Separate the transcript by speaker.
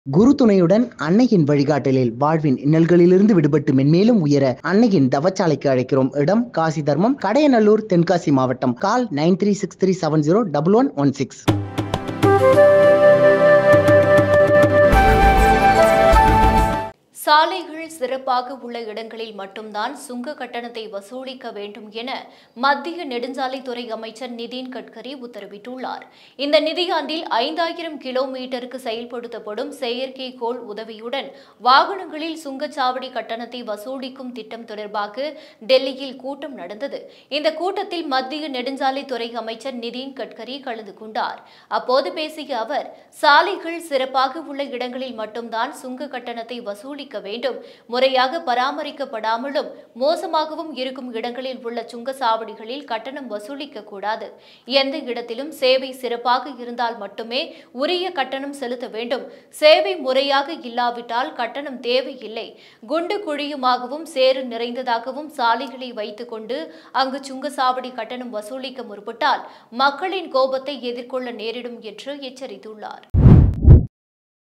Speaker 1: குரு துணையுடன் அன்னையின் வழிகாட்டலில் வாழ்வின் இன்னல்களிலிருந்து விடுபட்டு மென்மேலும் உயர அன்னையின் தவச்சாலைக்கு அழைக்கிறோம் இடம் காசி தர்மம் கடையநல்லூர் தென்காசி மாவட்டம் call nine three six three seven zero double one one six
Speaker 2: சாலைகள் சிறப்பாக உள்ள இடங்களில் மட்டும்தான் சுங்க கட்டணத்தை வசூலிக்க வேண்டும் என மத்திய நெடுஞ்சாலைத்துறை அமைச்சர் நிதின் கட்கரி உத்தரவிட்டுள்ளார் இந்த நிதியாண்டில் ஐந்தாயிரம் கிலோமீட்டருக்கு செயல்படுத்தப்படும் செயற்கைக்கோள் உதவியுடன் வாகனங்களில் சுங்கச்சாவடி கட்டணத்தை வசூலிக்கும் திட்டம் தொடர்பாக டெல்லியில் கூட்டம் நடந்தது இந்த கூட்டத்தில் மத்திய நெடுஞ்சாலைத்துறை அமைச்சர் நிதின் கட்கரி கலந்து கொண்டார் அப்போது பேசிய அவர் சாலைகள் சிறப்பாக உள்ள இடங்களில் மட்டும்தான் சுங்க கட்டணத்தை வசூலிக்க வேண்டும் முறையாக பராமரிக்கப்படாமலும் மோசமாகவும் இருக்கும் இடங்களில் உள்ள சுங்கச்சாவடிகளில் கட்டணம் வசூலிக்க கூடாது எந்த இடத்திலும் சேவை சிறப்பாக இருந்தால் மட்டுமே உரிய கட்டணம் செலுத்த வேண்டும் சேவை முறையாக இல்லாவிட்டால் கட்டணம் தேவையில்லை குண்டு குழியுமாகவும் சேறு நிறைந்ததாகவும் சாலைகளை வைத்துக்கொண்டு அங்கு சுங்கச்சாவடி கட்டணம் வசூலிக்க முற்பட்டால் மக்களின் கோபத்தை எதிர்கொள்ள நேரிடும் என்று எச்சரித்துள்ளார்